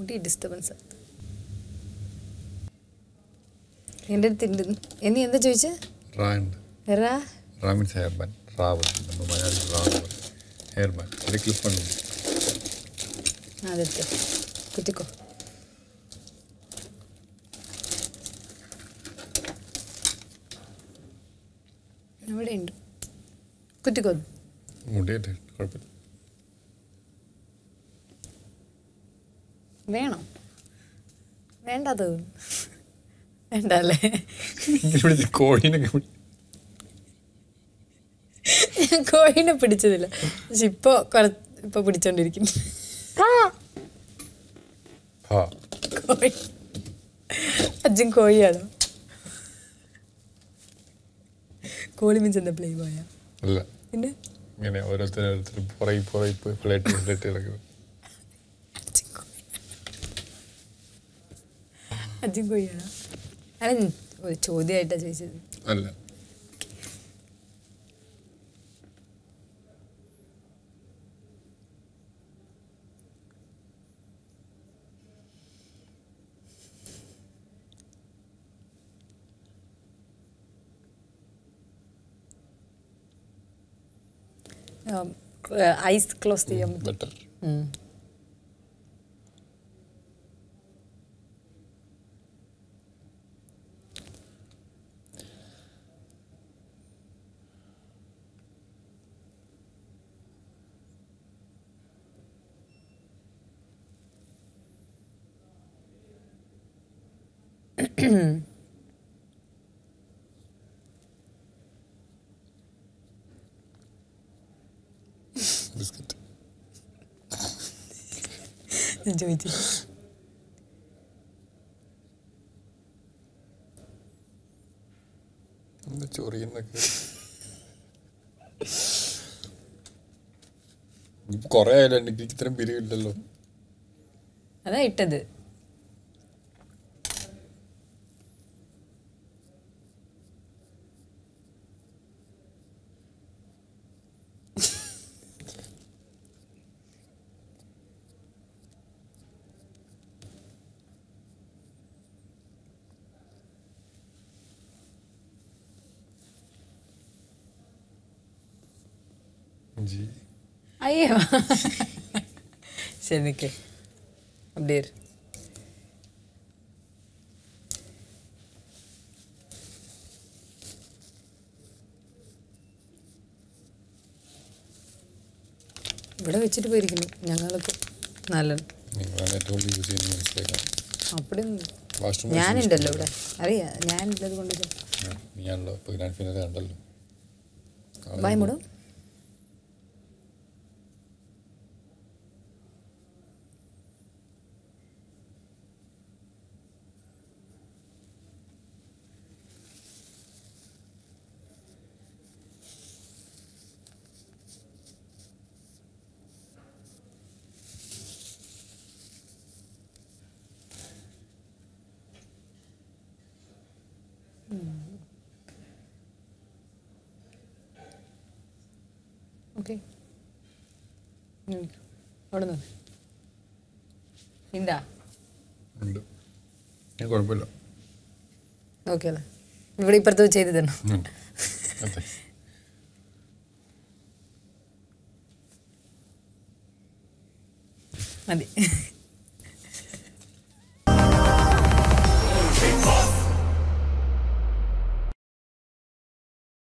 മുടി ഡിസ്റ്റർബൻസ് എൻ്റെ അടുത്ത് ഉണ്ട് എന്നീ എന്താ ചോദിച്ചേ റാ ഉണ്ട് റാ റാ മീൻസ് ഹെയർ ബാൻ റാവ് നമ്മൾ മലയാളം റാ ഹെയർ ബാൻ ഒരു ക്ലിപ്പ് ഉണ്ട് അതെടുത്ത് കുത്തിക്കോ അവിടെ ഉണ്ട് കുത്തിക്കോ മുടിയായിട്ട് കുഴപ്പമില്ല വേണം വേണ്ടത് വേണ്ട അല്ലേ ഇങ്ങനെ പിടിച്ച് കോഴീനൊക്കെ പിടി- ഞാൻ കോഴിനെ പിടിച്ചതില്ല പക്ഷെ ഇപ്പൊ കുറ ഇപ്പൊ പിടിച്ചോണ്ടിരിക്കും ആ കോഴി അച്ഛൻ കോഴിയാണോ കോഴി മീൻസ് എന്താ പ്ലേ പോയാ അല്ല പിന്നെ ഇങ്ങനെ ഓരോരുത്തർ ഓരോരുത്തർ പുറകെ പുറകെ ഫ്ലൈറ്റ് ഫ്ലൈറ്റ് കിടക്കുന്നത് അച്ഛൻ കോഴി അച്ഛൻ കോഴിയാണോ അല്ല ഞാൻ ഒരു ചോദ്യമായിട്ടാ ചോദിച്ചത് അല്ല ഐസ് ക്ലോസ് ചെയ്യാൻ പറ്റും ബെറ്റർ ഉം. ബിസ്ക്കറ്റ് ഞാൻ ചോദിച്ചു എന്താ ചൊറിയുന്നൊക്കെ കൊറേ ആയാലും എനിക്ക് ഇത്രയും പിരിവില്ലല്ലോ അതാ ഇട്ടത് ജി അയ്യോ ശരി നിൽക്കേ அப்படியே இரு. ഇവിടെ വെച്ചിട്ട് പോയിരിക്കുന്നു ഞങ്ങൾക്ക് നല്ലത് നിങ്ങളാണ് ഏറ്റവും കൂടുതൽ യൂസ് ചെയ്യുന്നത് മനസ്സിലാക്കാം അപ്പടി വാഷ്റൂം ഞാനുണ്ടല്ലോ ഇവിടെ അറിയാം ഞാനുള്ളത് കൊണ്ട് ഇത്. നീയാണല്ലോ ഇപ്പോൾ ഗ്രാൻഡ് ഫിനാലെ കണ്ടല്ലോ വായ മൂടും ഓക്കെ അവിടെ നിന്ന് ഇണ്ടാ ഉണ്ട് ഞാൻ കുഴപ്പമില്ല ഓക്കെ അല്ലേ ഇവിടെ ഇപ്പുറത്ത് വെച്ച് ചെയ്ത് തരണം ഉം. അതെ മതി